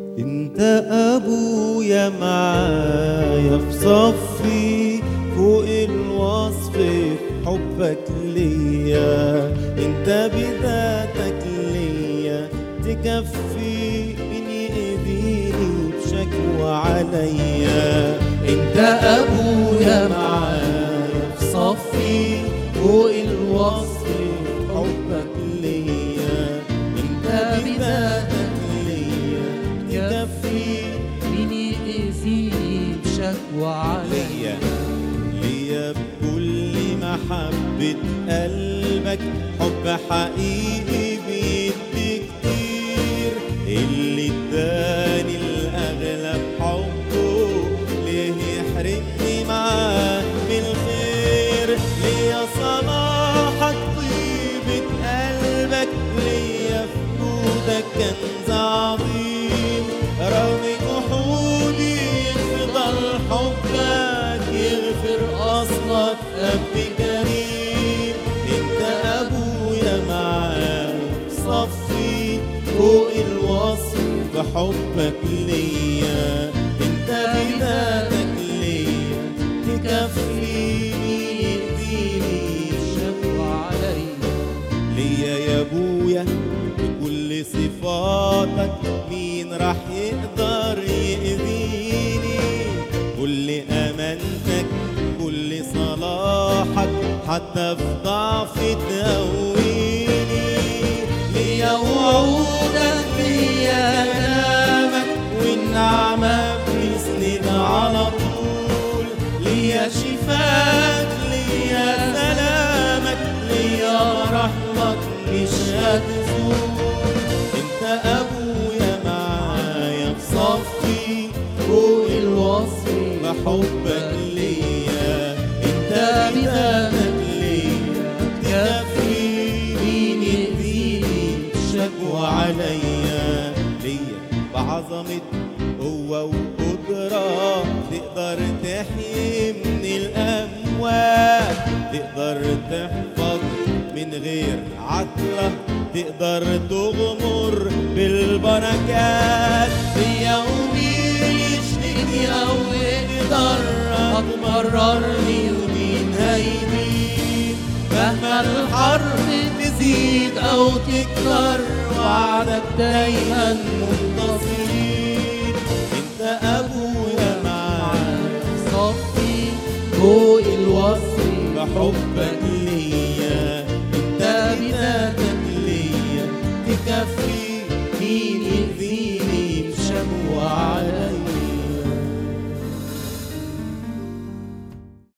انت ابويا معايا في صفي فوق الوصف في حبك ليا انت بذاتك ليا تكفي من يأذيني بشكوى عليا انت ابويا معايا في صفي فوق الوصف في حبك ليا انت بذاتك ليا تكفي مين يأذيني بشكوى عليا ليا ليا بكل محبة قلبك حب حقيقي بيدي كتير اللي اداني الأغلب حبه ليه يحرمني معاه بالخير ليا صلاحك طيبة قلبك ليا في جودك كنز عظيم رغم جحودي يفضل حبك يغفر أصلك أب كريم انت أبويا معايا صفي فوق الوصف بحبك ليا انت بذاتك ليا تكفي مين يديني بشكوى عليا ليا يا ابويا بكل صفاتك مين راح يقدر يأذيني كل امانتك كل صلاحك حتى في ضعفي تقويني ليا وعودك ليا كلامك والنعمة بنسند على طول ليا شفاك ليا سلامك ليا رحمك مش هتزول انت ابويا معايا في صفي فوق الوصف بحبك ليا انت بذاتك ليا تكفي مين يديني شكوى عليا ليا بعظمة قوة وقدرة تقدر تحيي من الأموات تقدر تحفظ من غير عطلة تقدر تغمر بالبركات هي ومين يشتكي أو يقدر هتمررني ومين هيدين مهما الحرب تزيد أو تكتر وعدك دايما منتصرين انت أبويا معايا صفي فوق الوصف بحبك